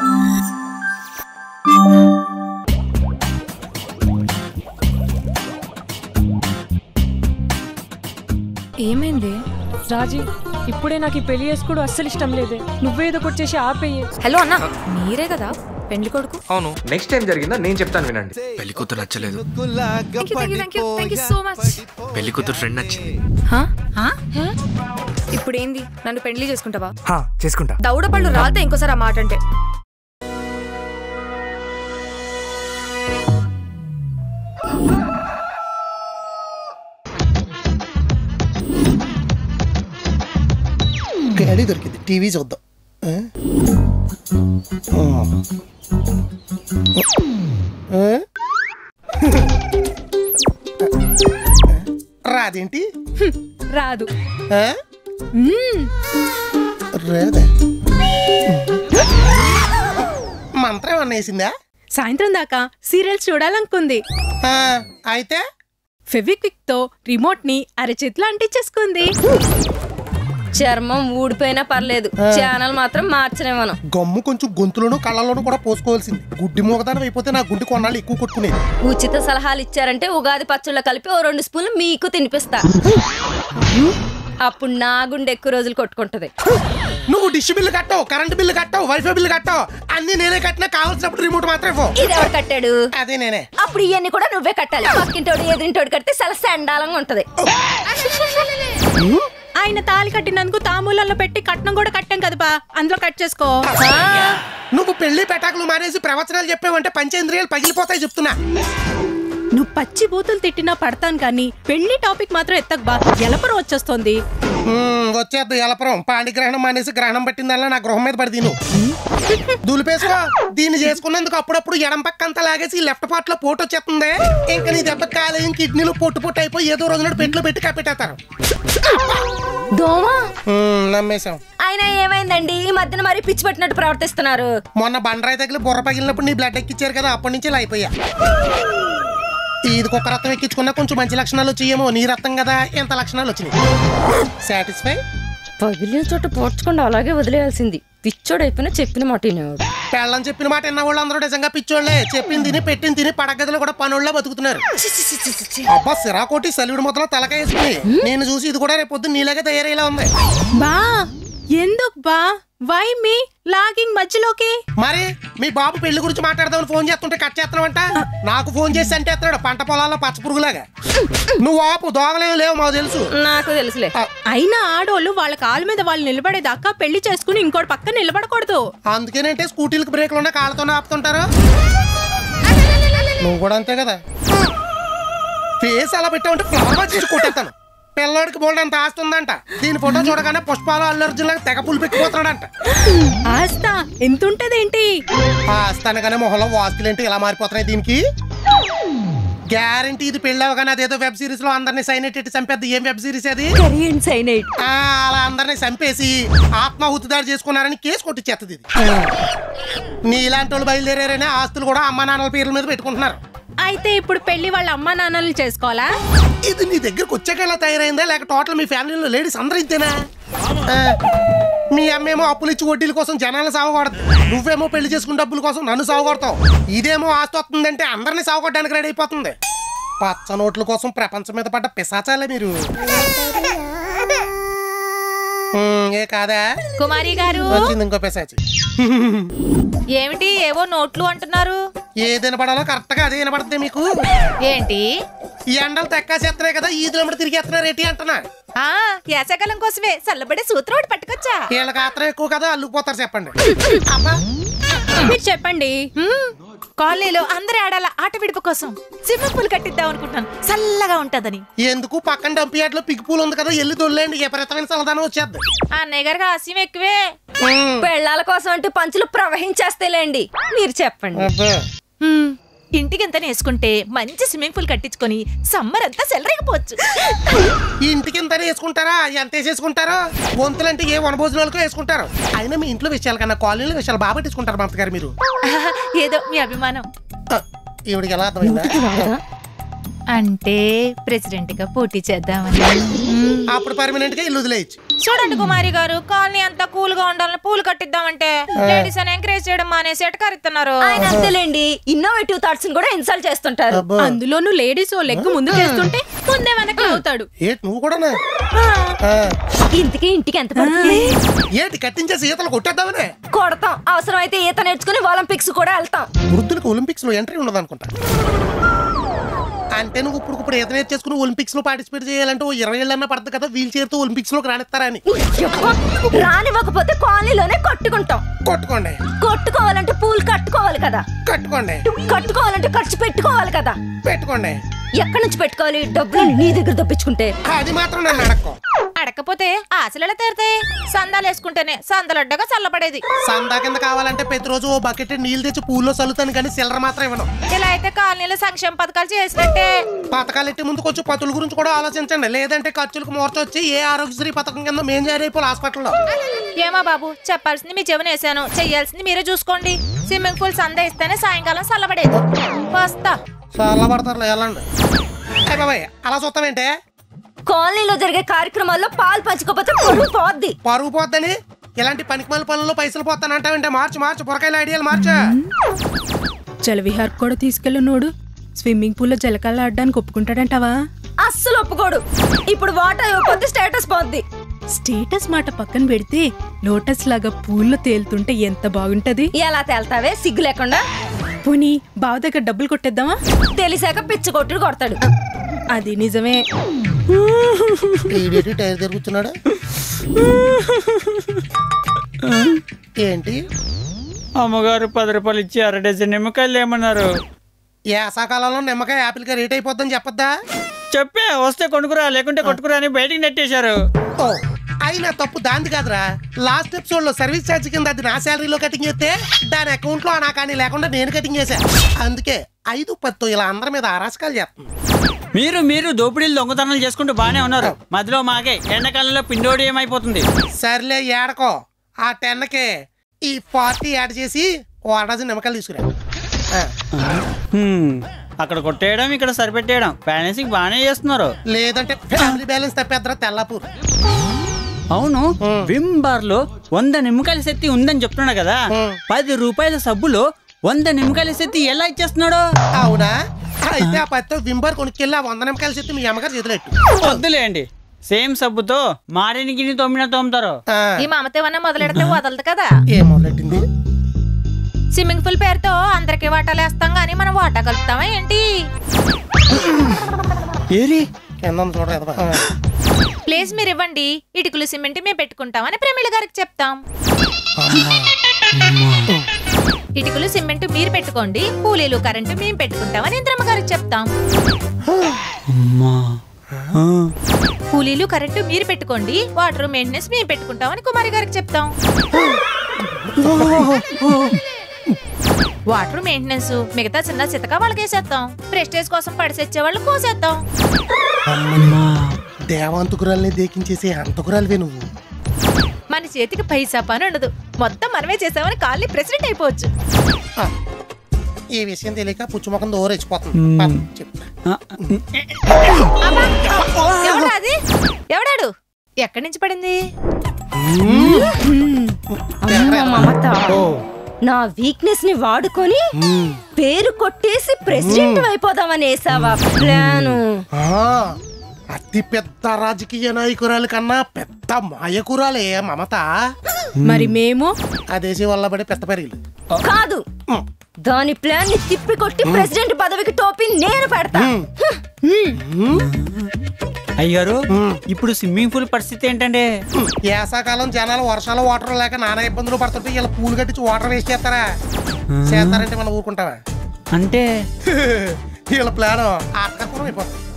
ఏమైంది రాజీ ఇప్పుడే నాకు ఈ పెళ్లి చేసుకోవడం అస్సలు ఇష్టం లేదే నువ్వేదో ఒకటి చేసి ఆపేయి హలో అన్న మీరే కదా పెండ్లి కొడుకు అవును నెక్స్ట్ టైం జరిగిందో నేను చెప్తాను వినండి పెళ్లి కూతురు నచ్చలేదు thank you thank you thank you so much పెళ్లి కూతురు ఫ్రెండ్ నచ్చింది ఇప్పుడు ఏంది నన్ను పెండ్లి చేసుకుంటావా హా, చేసుకుంటా దౌడ పళ్ళు రాతే ఇంకోసారి ఆ మాట అంటే గాడి దొరికింది టీవీ చూద్దాం ఆ? ఆ? రాదేంటి రాదు ఆ? రాదా మంత్రం ఏమన్నా వేసిందా సాయంత్రం దాకా సీరియల్స్ చూడాలనుకుంది ఆ, అయితే ఫెవిక్విక్ తో రిమోట్ ని అరచేతిలో అంటించేసుకుంది చర్మం ఊడిపోయినా పర్లేదు ఛానల్ మాత్రం మార్చలేమను గమ్ము కొంచెం గొంతులోను కళ్ళలోను కూడా పోసుకోవాల్సింది గుడ్డి మూగదానం అయిపోతే నా గుండె కొన్నాళ్ళు ఎక్కువ కొట్టుకునేది ఉచిత సలహాలు ఇచ్చారంటే ఉగాది పచ్చళ్ళ కలిపి ఓ రెండు స్పూన్లు మీకు తినిపిస్తా అప్పుడు నా గుండె ఎక్కువ రోజులు కొట్టుకుంటది నువ్వు డిష్ బిల్లు కట్టావు కరెంట్ బిల్లు కట్టావు వైఫై బిల్లు కట్టావు అన్ని నేనే కట్టినా కావాల్సినప్పుడు రిమోట్ మాత్రం ఇవ్వు. ఇది ఎవరు కట్టాడు అదే నేనే అప్పుడు ఇవన్నీ కూడా నువ్వే కట్టాలి పక్కింటోడు ఎదిరింటోడు కడితే చాలా సండాలంగా ఉంటది ఆయన తాళి కట్టినందుకు తాంబూలంలో పెట్టి కట్నం కూడా కట్టాం కదా బా అందులో కట్ చేసుకో నువ్వు పెళ్లి పెటాకులు మానేసి ప్రవచనాలు చెప్పావంటే పంచేంద్రియాలు పగిలిపోతాయి చెప్తున్నా నువ్వు పచ్చి బూతులు తిట్టినా పడతాను కానీ పెళ్లి టాపిక్ మాత్రం ఎత్తకు బా ఎలపరం వచ్చేస్తోంది మ్మ్, వచ్చేద్దు ఎలపురం పాండిగ్రహణం మానేసి గ్రహణం పట్టిందల్లా నా గృహం మీద పడి తిను దులిపేసుకో దీన్ని చేసుకున్నందుకు అప్పుడప్పుడు ఎడం పక్క అంతా లాగేసి లెఫ్ట్ పార్ట్ లో పోటు వచ్చేస్తుంది ఇంకా నీ దెబ్బ కాలేయం కిడ్నీలు పొట్టు పొట్టు అయిపోయి ఏదో రోజు నాడు పెట్లు పెట్టి కప్పెట్టేస్తారు దోమా మ్మ్, నమ్మేశాం ఆయన ఏమైందండి ఈ మధ్యన మరి పిచ్చి పట్టినట్టు ప్రవర్తిస్తున్నారు మొన్న బండరాయి తగిలి బుర్ర పగిలినప్పుడు నీ బ్లడ్ ఎక్కిచ్చారు కదా అప్పటి నుంచి ఇలా అయిపోయా ఇది కుక్క రక్తం ఎక్కించుకున్నా కొంచెం మంచి లక్షణాలు వచ్చేయేమో నీ రక్తం కదా ఎంత లక్షణాలు వచ్చినాయి సాటిస్ఫై పగిలిన చోట పోడ్చకుండా అలాగే వదిలేయాల్సింది పిచ్చోడు అయిపోయినా చెప్పిన మాట వినేవాడు పెళ్ళని చెప్పిన మాట విన్న వాళ్ళు అందరూ నిజంగా పిచ్చోళ్లే చెప్పింది తిని పెట్టింది తిని పడగదిలో కూడా పనుల్లో బతుకుతున్నారు అబ్బా సిరాకోటి సలివిడి మొదలు తలకేసుకుని నేను చూసి ఇది కూడా రేపు పొద్దున్న నీలాగే తయారయ్యేలా ఉంది బా ఎందుకు బా వై మీ లాగింగ్ మధ్యలోకి మరి మీ బాబు పెళ్లి గురించి మాట్లాడదామని ఫోన్ చేస్తుంటే కట్ చేస్తున్నావంట నాకు ఫోన్ చేసి అంటే ఎత్తున్నాడు పంట పొలాల్లో పచ్చ పురుగులాగా నువ్వు ఆపు దోగలేవు లేవు మాకు తెలుసు నాకు తెలుసులే అయినా ఆడోళ్ళు వాళ్ళ కాళ్ళ మీద వాళ్ళు నిలబడేదాకా పెళ్లి చేసుకుని ఇంకోటి పక్కన నిలబడకూడదు అందుకేనంటే స్కూటీలకు బ్రేక్లు ఉన్న కాళ్ళతోనే ఆపుతుంటారు నువ్వు కూడా అంతే కదా ఫేస్ అలా పెట్టామంటే ఫ్లవర్ చేసి కొట్టేస్తాను పిల్లోడికి బోల్డ్ అంత ఆస్తి ఉందంట దీని ఫోటో చూడగానే పుష్పాలు అల్లర్జున్ లాగా తెగ పులి పెట్టిపోతున్నాడంట ఆస్తా ఎంత ఉంటదేంటి ఆ ఆస్తి అనగానే మొహంలో వాస్తులేంటి ఇలా మారిపోతున్నాయి దీనికి గ్యారంటీ ఇది పెళ్ళి అవగానే అదేదో వెబ్ సిరీస్ లో అందరినీ సైన్ ఎట్టి చంపేద్ది ఏం వెబ్ సిరీస్ అది సైనైట్ ఆ, అలా అందరినీ చంపేసి ఆత్మాహుతి దాడి చేసుకున్నారని కేసు కొట్టిచ్చేస్తుంది ఇది నీలాంటి వాళ్ళు బయలుదేరారని ఆస్తులు కూడా అమ్మా నాన్నల పేర్ల మీద పెట్టుకుంటున్నారు అయితే ఇప్పుడు పెళ్లి వాళ్ళ అమ్మా నాన్నలు చేసుకోవాలా ఇది నీ దగ్గరకు వచ్చాక ఎలా తయారైందా లేక టోటల్ మీ ఫ్యామిలీలో లేడీస్ అందరూ ఇంతేనా ఆ, మీ అమ్మేమో అప్పులు ఇచ్చి వడ్డీల కోసం జనాలు సాగుకొడదు నువ్వేమో పెళ్లి చేసుకున్న డబ్బుల కోసం నన్ను సాగుకొడతావు ఇదేమో ఆస్తి వస్తుందంటే అందరినీ సాగుకొట్టడానికి రెడీ అయిపోతుంది పచ్చ నోట్ల కోసం ప్రపంచం మీద పడ్డ పిశాచాలే మీరు ఉమ్, ఏ కాదా కుమారి గారు వచ్చింది ఇంకో పిశాచి ఏమిటి ఏవో నోట్లు అంటున్నారు ఏది వినపడాలో కరెక్ట్ గా అదే వినపడుతుంది మీకు ఏంటి ఈ ఎండలు తెక్కాసేస్తున్నాయి కదా ఈదులమ్మడి తిరిగేస్తున్నారు ఏంటి అంటున్నా ఆ యాసకాలం కోసమే చల్లబడే సూత్రం ఒకటి పట్టుకొచ్చా వీళ్ళకి ఆత్రం ఎక్కువ కదా అల్లుకుపోతారు చెప్పండి మీరు చెప్పండి హ్మ్, కాలనీలో అందరి ఆడాల ఆట విడుపు కోసం స్విమ్మింగ్ పూల్ కట్టిద్దాం అనుకుంటున్నాను చల్లగా ఉంటదని ఎందుకు పక్కన డంపియాట్లో పిగ్ పూల్ ఉంది కదా ఎల్లి దొల్లేండి విపరీతమైన చల్లదనం వచ్చేద్ది అన్నయ్య గారికి ఆశయం ఎక్కువే పెళ్ళాల కోసం అంటే పంచులు ప్రవహించేస్తేలేండి మీరు చెప్పండి అబ్బా. హ్మ్, ఇంటికి ఎంత వేసుకుంటే మంచి స్విమ్మింగ్ పూల్ కట్టించుకొని సమ్మర్ అంతా సెలరేకపోవచ్చు ఈ ఇంటికి ఇంత వేసుకుంటారా ఎంత వేసేసుకుంటారో వంతులంటే ఏ వనభోజనాలకు వేసుకుంటారు అయినా మీ ఇంట్లో విషయాలు కన్నా కాలనీలో విషయాలు బాగా పట్టించుకుంటారు మంత గారు మీరు ఏదో మీ అభిమానం ఆ, ఈవిడికి ఎలా అర్థమైందా అంటే ప్రెసిడెంట్ గా పోటీ చేద్దామని హ్మ్, అప్పుడు పర్మనెంట్ గా ఇల్లు వదిలేయచ్చు చూడండి కుమారి గారు కాలనీ అంతా కూల్ గా ఉండాలని పూలు కట్టిద్దామంటే లేడీస్ అని ఎంకరేజ్ చేయడం మానేసి ఎటకారిస్తున్నారు ఆయన అంతేలేండి ఇన్నోవేటివ్ థాట్స్ కూడా ఇన్సల్ట్ చేస్తుంటారు అబ్బో అందులోనూ లేడీస్ ఓ లెగ్ ముందు చేస్తుంటే ముందే వెనక్కి అవుతాడు ఏంటి నువ్వు కూడానా ఆ. ఇంటికి ఇంటికి ఎంత పడుతుంది ఏంటి కట్టించేసి ఈతలు కొట్టేద్దామనే కొడతాం అవసరమైతే ఈత నేర్చుకుని ఒలింపిక్స్ కూడా వెళ్తాం వృద్ధులకు ఒలింపిక్స్ లో ఎంట్రీ ఉండదు అనుకుంటా అంటే నువ్వు ఇప్పుడు ఇప్పుడు ఈత నేర్చేసుకుని ఒలింపిక్స్ లో పార్టిసిపేట్ చేయాలంటే ఓ ఇరవై ఏళ్ళన్నా పడుతుంది కదా వీల్ చైర్ తో ఒలింపిక్స్ లోకి రానిస్తారా అని యబ్బా, రానివ్వకపోతే కాలనీలోనే కట్టుకుంటాం కొట్టుకోండి కొట్టుకోవాలంటే పూలు కట్టుకోవాలి కదా కట్టుకోండి కట్టుకోవాలంటే ఖర్చు పెట్టుకోవాలి కదా పెట్టుకోండి ఎక్కడి నుంచి పెట్టుకోవాలి డబ్బులు నీ దగ్గర తప్పించుకుంటే అది మాత్రం నన్ను అడక్కో అడకపోతే ఆశలు ఎలా తీరుతాయి సందాలు వేసుకుంటేనే సందలడ్డగా చల్లబడేది సందా కింద కావాలంటే ప్రతిరోజు ఓ బకెట్ నీళ్ళు తెచ్చి పూల్లో చల్లుతాను కానీ సిల్లర మాత్రం ఇవ్వను ఇలా అయితే కాలనీలో సంక్షేమ పథకాలు చేసినట్టే పథకాలు ఎట్టి ముందు కొంచెం పతుల గురించి కూడా ఆలోచించండి లేదంటే ఖర్చులకు మోర్చొచ్చి ఏ ఆరోగ్యశ్రీ పథకం కింద మేం చేరైపోవాలి హాస్పిటల్లో ఏమా బాబు చెప్పాల్సింది మీ చెవిన వేసాను చెయ్యాల్సింది మీరే చూసుకోండి స్విమ్మింగ్ పూల్ సంద ఇస్తేనే సాయంకాలం చల్లబడేది వస్తా చాలా పడతారు వెళ్ళండి అయ్య బాబాయ్ అలా చూస్తామేంటే కాలనీలో జరిగే కార్యక్రమాల్లో పాలు పంచుకోకపోతే పరువు పోద్ది పరుగు పోద్దని ఇలాంటి పనికిమాల పనుల్లో పైసలు పోతానంటావంటే మార్చి మార్చి బురకాయల ఐడియాలు మార్చా జలవిహార్ కూడా తీసుకెళ్ళనోడు స్విమ్మింగ్ పూల్లో జలకాలు ఆడడానికి ఒప్పుకుంటాడంటావా అస్సలు ఒప్పుకోడు ఇప్పుడు వాటర్ ఇవ్వకపోతే స్టేటస్ పోద్ది స్టేటస్ మాట పక్కన పెడితే లోటస్ లాగా పూల్లో తేలుతుంటే ఎంత బాగుంటది ఎలా తేల్తావే సిగ్గు లేకుండా పోనీ బావ దగ్గర డబ్బులు కొట్టేద్దామా తెలిసాక పిచ్చి కొట్టుడు కొడతాడు అది నిజమే ఈడేటి టైర్ దగ్గర కూర్చున్నాడు ఏంటి అమ్మగారు పది రూపాయలు ఇచ్చి అర డజన్ నిమ్మకాయలు ఏమన్నారు వేసాకాలంలో నిమ్మకాయ యాపిల్గా రేట్ అయిపోద్దని చెప్పొద్దా చెప్పే వస్తే కొనుక్కురా లేకుంటే కొట్టుకురా అని బయటికి నెట్టేశారు ఓ అయినా తప్పు దాంది కాదురా లాస్ట్ ఎపిసోడ్ లో సర్వీస్ ఛార్జ్ కింద అది నా శాలరీలో కటింగ్ చేస్తే దాని అకౌంట్ లో నా కానీ లేకుండా నేను కటింగ్ చేశా అందుకే ఐదు పత్తు ఇలా అందరి మీద ఆరాసకాలు చేస్తుంది మీరు మీరు దోపిడీలు దొంగతనాలు చేసుకుంటూ బానే ఉన్నారు మధ్యలో మాకే ఎండాకాలంలో పిండోడి ఏమైపోతుంది సర్లే ఏడకో ఆ టెన్కే ఈ ఫార్టీ యాడ్ చేసి ఓ డజన్ నిమ్మకాయలు తీసుకురా ఆ, హ్మ్, అక్కడ కొట్టేయడం ఇక్కడ సరిపెట్టేయడం బ్యాలెన్సింగ్ బాగానే చేస్తున్నారు లేదంటే ఫ్యామిలీ బ్యాలెన్స్ తప్పేద్దరా తెల్లాపూర్ అవును విమ్ బార్ లో వంద నిమ్మకాయల శక్తి ఉందని చెప్తున్నాడు కదా పది రూపాయల సబ్బులో వంద నిమ్మకాయల శక్తి ఎలా ఇచ్చేస్తున్నాడు అవునా అయితే ఆ పత్తో వింబర్ కొనుక్కెళ్ళి ఆ వంద నిమ్మకాయలు చెప్తే మీ అమ్మగారు చేతులెట్టు వద్దులేండి సేమ్ సబ్బుతో మారిని గిన్నె తోమినా తోముతారు ఆ, ఈ మమత ఏమన్నా మొదలెడితే వదలదు కదా ఏం మొదలెట్టింది స్విమ్మింగ్ పూల్ పేరుతో అందరికి వాటాలు వేస్తాం కానీ మనం వాటా కలుపుతామా ఏంటి ఏరి కింద ఉంది చూడరా ఎదవ. ఆ, ప్లేస్ మీరు ఇవ్వండి ఇటుకలు సిమెంట్ మేము పెట్టుకుంటామని ప్రమిళ గారికి చెప్తాం ఇటుకలు సిమెంట్ మీరు పెట్టుకోండి కూలీలు కరెంటు మేము పెట్టుకుంటామని ఇంద్రమ్మ గారికి చెప్తాం అమ్మా ఆ. కూలీలు కరెంటు మీరు పెట్టుకోండి వాటర్ మెయింటెనెన్స్ మేము పెట్టుకుంటామని కుమారి గారికి చెప్తాం వాటర్ మెయింటెనెన్స్ మిగతా చిన్న చితక వాళ్ళకి వేసేస్తాం ప్రెస్టేజ్ కోసం పడిసెచ్చే వాళ్ళు కోసేద్దాం అమ్మా దేవాంతకురాల్ని దేకించేసి అంతకురాలివే నువ్వు మన చేతికి పైసా పని ఉండదు మొత్తం మనమే చేసామని కాళ్ళని ప్రెసిడెంట్ అయిపోవచ్చు ఆ, ఈ విషయం తెలియక పుచ్చుముఖం దోరెచ్చిపోతుంది పద, చెప్తా ఆ. ఎవడా అది ఎవడాడు ఎక్కడి నుంచి పడింది అమ్మ మమత నా వీక్నెస్ ని వాడుకొని పేరు కొట్టేసి ప్రెసిడెంట్ అయిపోదామని వేసావా ప్లాను ఆ, అతి పెద్ద రాజకీయ నాయకురాలు కన్నా పెద్ద మాయకురాలే మమత మరి మేము అదేసి వల్ల పడి పెద్ద పెరిగిలు కాదు దాని ప్లాన్ ని తిప్పి కొట్టి ప్రెసిడెంట్ పదవికి టోపీ నేను పెడతా అయ్యారు ఇప్పుడు స్విమ్మింగ్ పూల్ పరిస్థితి ఏంటంటే వేసాకాలం జనాలు వర్షాలు వాటర్ లేక నానా ఇబ్బందులు పడుతుంటే ఇలా పూలు కట్టించి వాటర్ వేస్ట్ చేస్తారా చేస్తారంటే మనం ఊరుకుంటావా అంటే వీళ్ళ ప్లాన్ ఆత్మకూరం అయిపోతుంది